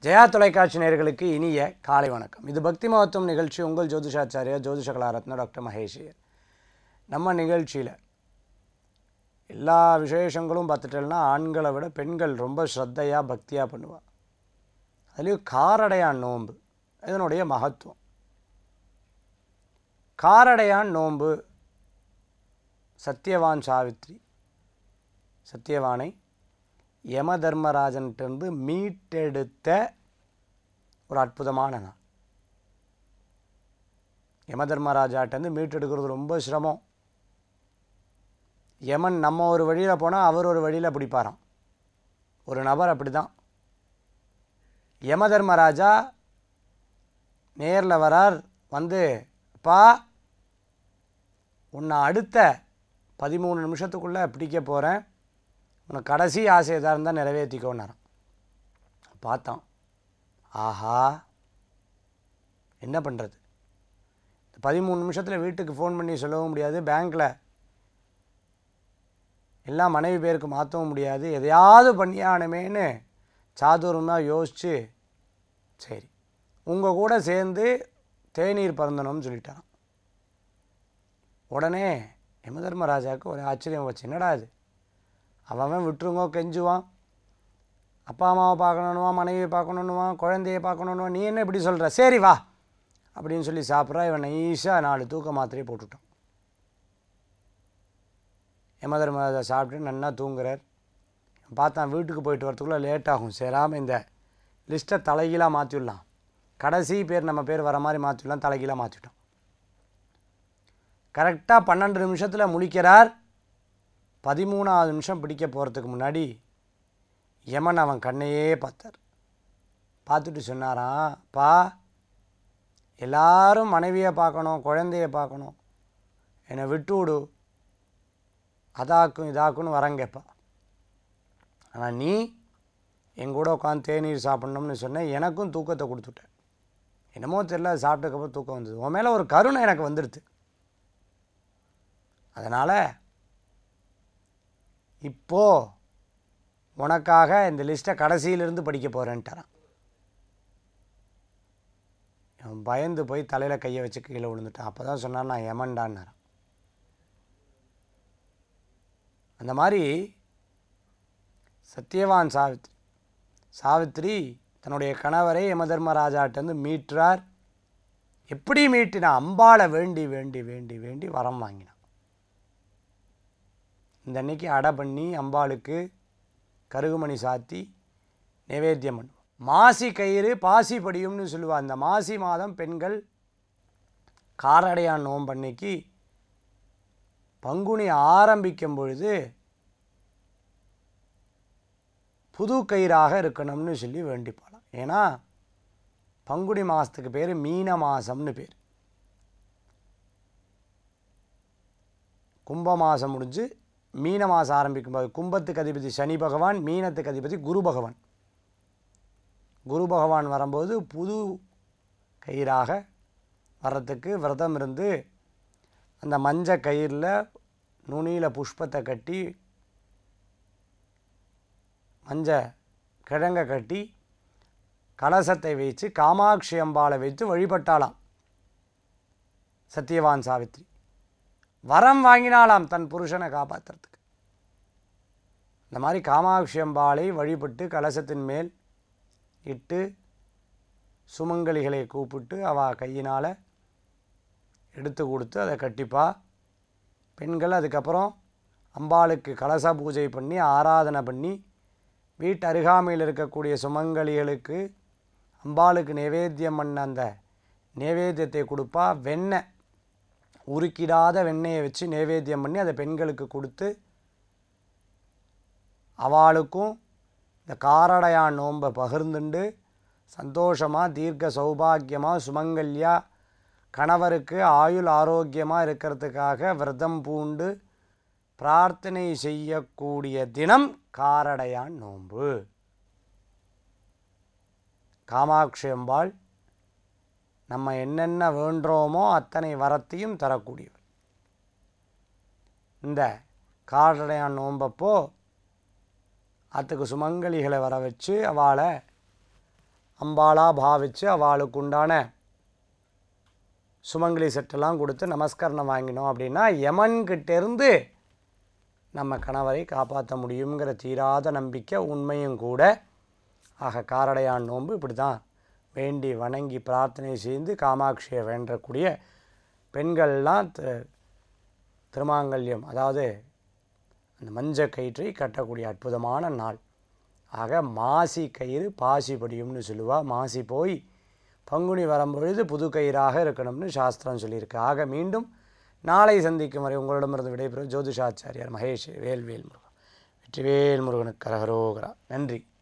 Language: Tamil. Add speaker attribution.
Speaker 1: ஜெயா தொலைக்காட்சி நேயர்களுக்கு இனிய காலை வணக்கம் இது பக்தி மகத்துவம் நிகழ்ச்சி உங்கள் ஜோதிஷாச்சாரியா ஜோதிஷ கலாரத்ன டாக்டர் மகேஷியர் நம்ம நிகழ்ச்சியில் எல்லா விசேஷங்களும் பார்த்துட்டோம்னா ஆண்களை விட பெண்கள் ரொம்ப ஸ்ரத்தையாக பக்தியாக பண்ணுவாள் அதுலேயும் காரடையான் நோன்பு இதனுடைய மகத்துவம் காரடையான் நோன்பு சத்தியவான் சாவித்ரி சத்தியவானை யம தர்மராஜன்கிட்டருந்து மீட்டெடுத்த ஒரு அற்புதமான நாள் யம தர்மராஜாட்டேருந்து மீட்டெடுக்கிறது ரொம்ப சிரமம் யமன் நம்ம ஒரு வழியில் போனால் அவர் ஒரு வழியில் பிடிப்பாராம் ஒரு நபர் அப்படி தான் யம தர்மராஜா நேரில் வரார் வந்து பா உன்னை அடுத்த பதிமூணு நிமிஷத்துக்குள்ளே பிடிக்க போகிறேன் உனக்கு கடைசி ஆசை எதாக இருந்தால் நிறைவேற்றிக்கோன்னாராம் பார்த்தான் ஆஹா என்ன பண்ணுறது இந்த பதிமூணு நிமிஷத்தில் வீட்டுக்கு ஃபோன் பண்ணி சொல்லவும் முடியாது பேங்க்கில் எல்லாம் மனைவி பேருக்கு மாற்றவும் முடியாது எதையாவது பண்ணியானுமேன்னு சாதுரியமாக யோசித்து சரி உங்கள் கூட சேர்ந்து தேநீர் பருந்தணும்னு சொல்லிட்டாராம் உடனே யமதர்மராஜாவுக்கு ஒரு ஆச்சரியம் வச்சு என்னடா இது அவன் அவன் விட்டுருங்கோ கெஞ்சுவான் அப்பா அம்மாவை பார்க்கணுன்னுவான் மனைவியை பார்க்கணுன்னுவான் குழந்தையை பார்க்கணுன்னுவான் நீ என்ன இப்படி சொல்கிற சரி வா அப்படின்னு சொல்லி சாப்பிட்றா இவன் நைஸாக நாலு தூக்க மாத்திரையை போட்டுட்டான் யமதர்மராஜா சாப்பிட்டு நன்னா தூங்குறார் பார்த்தான் வீட்டுக்கு போயிட்டு வரத்துக்குள்ளே லேட் ஆகும் சேராமல் இந்த லிஸ்ட்டை தலைகீழாக மாற்றிடலாம் கடைசி பேர் நம்ம பேர் வர மாதிரி மாற்றிடலாம் தலைகீழாக மாற்றிட்டோம் கரெக்டாக பன்னெண்டு நிமிஷத்தில் முழிக்கிறார் பதிமூணாவது நிமிஷம் பிடிக்க போகிறதுக்கு முன்னாடி யமன் அவன் கண்ணையே பார்த்தார் பார்த்துட்டு சொன்னாராம் பா எல்லாரும் மனைவியை பார்க்கணும் குழந்தைய பார்க்கணும் என்னை விட்டு விடு அதாக்கும் இதாக்குன்னு வரேன் கேட்பா ஆனால் நீ என் கூட உட்காந்து தேநீர் சாப்பிட்ணும்னு சொன்னேன் எனக்கும் தூக்கத்தை கொடுத்துட்டேன் என்னமோ தெரியல அது சாப்பிட்டதுக்கப்புறம் தூக்கம் வந்தது உன் மேலே ஒரு கருணை எனக்கு வந்துடுது அதனால் இப்போ உனக்காக இந்த லிஸ்ட்டை கடைசியிலிருந்து படிக்க போகிறேன்ட்டாரான் அவன் பயந்து போய் தலையில் கையை வச்சு கீழே விழுந்துட்டான் அப்போ தான் சொன்னான் நான் யமன்டான்னாரான் அந்த மாதிரி சத்தியவான் சாவித்ரி சாவித்ரி தன்னுடைய கணவரை யமதர்மராஜாட்டேருந்து மீட்டார் எப்படி மீட்டினா அம்பாளை வேண்டி வேண்டி வேண்டி வேண்டி வரம் வாங்கினான் இந்த அன்னைக்கு அடை பண்ணி அம்பாளுக்கு கருகுமணி சாத்தி நைவேத்தியம் பண்ணுவோம் மாசி கயிறு பாசி படியும்னு சொல்லுவாள் அந்த மாசி மாதம் பெண்கள் காரடையான் நோம்பன்னைக்கு பங்குனி ஆரம்பிக்கும் பொழுது புது கயிறாக இருக்கணும்னு சொல்லி வேண்டிப்பாளாம் ஏன்னா பங்குனி மாதத்துக்கு பேர் மீன மாதம்னு பேர் கும்ப மாதம் முடிஞ்சு மீன மாதம் ஆரம்பிக்கும் போது கும்பத்துக்கு அதிபதி சனி பகவான் மீனத்துக்கு அதிபதி குரு பகவான் குரு பகவான் வரும்போது புது கயிறாக வர்றதுக்கு விரதம் இருந்து அந்த மஞ்ச கயிறில் நுனியில் புஷ்பத்தை கட்டி மஞ்ச கிழங்க கட்டி கலசத்தை வைத்து காமாட்சி அம்பாளை வைத்து வழிபட்டாளாம் சத்தியவான் சாவித்ரி வரம் வாங்கினாலாம் தன் புருஷனை காப்பாற்றுறதுக்கு இந்த மாதிரி காமாட்சி அம்பாளை வழிபட்டு கலசத்தின் மேல் இட்டு சுமங்கலிகளை கூப்பிட்டு அவள் கையினால் எடுத்து கொடுத்து அதை கட்டிப்பா பெண்கள் அதுக்கப்புறம் அம்பாளுக்கு கலச பூஜை பண்ணி ஆராதனை பண்ணி வீட்டு அருகாமையில் இருக்கக்கூடிய சுமங்கலிகளுக்கு அம்பாளுக்கு நைவேத்தியம் பண்ண அந்த நைவேத்தியத்தை கொடுப்பா வெண்ணெய் உருக்கிடாத வெண்ணெயை வச்சு நைவேத்தியம் பண்ணி அதை பெண்களுக்கு கொடுத்து அவளுக்கும் இந்த காரடையான் நோன்பை பகிர்ந்துண்டு சந்தோஷமாக தீர்க்க சௌபாகியமாக சுமங்கல்யா கணவருக்கு ஆயுள் ஆரோக்கியமாக இருக்கிறதுக்காக விரதம் பூண்டு பிரார்த்தனை செய்யக்கூடிய தினம் காரடையான் நோன்பு காமாட்சி அம்பாள் நம்ம என்னென்ன வேண்டுறோமோ அத்தனை வரத்தையும் தரக்கூடியவர் இந்த காரடையான் நோன்பப்போ அத்துக்கு சுமங்கலிகளை வர வச்சு அவளை அம்பாளாக பாவித்து அவளுக்கு உண்டான சுமங்கலி செட்டெல்லாம் கொடுத்து நமஸ்கரணம் வாங்கினோம் அப்படின்னா யமன்கிட்டேருந்து நம்ம கணவரை காப்பாற்ற முடியுங்கிற தீராத நம்பிக்கை உண்மையும் கூட ஆக காரடையான் நோன்பு இப்படி தான் வேண்டி வணங்கி பிரார்த்தனை செய்து காமாட்சியை வேண்டக்கூடிய பெண்கள்லாம் தி- திருமாங்கல்யம் அதாவது அந்த மஞ்ச கயிற்றை கட்டக்கூடிய அற்புதமான நாள் ஆக மாசி கயிறு பாசி படியும்னு சொல்லுவா மாசி போய் பங்குனி வரும்பொழுது புது கயிறாக இருக்கணும்னு சாஸ்திரம் சொல்லியிருக்கு ஆக மீண்டும் நாளை சந்திக்கும் வரை உங்களிடமிருந்து விடைபெறும் ஜோதிஷாச்சாரியார் மகேஷ் வேல்வேல் முருகன் வெற்றிவேல் முருகனுக்கு கரகரோகரா நன்றி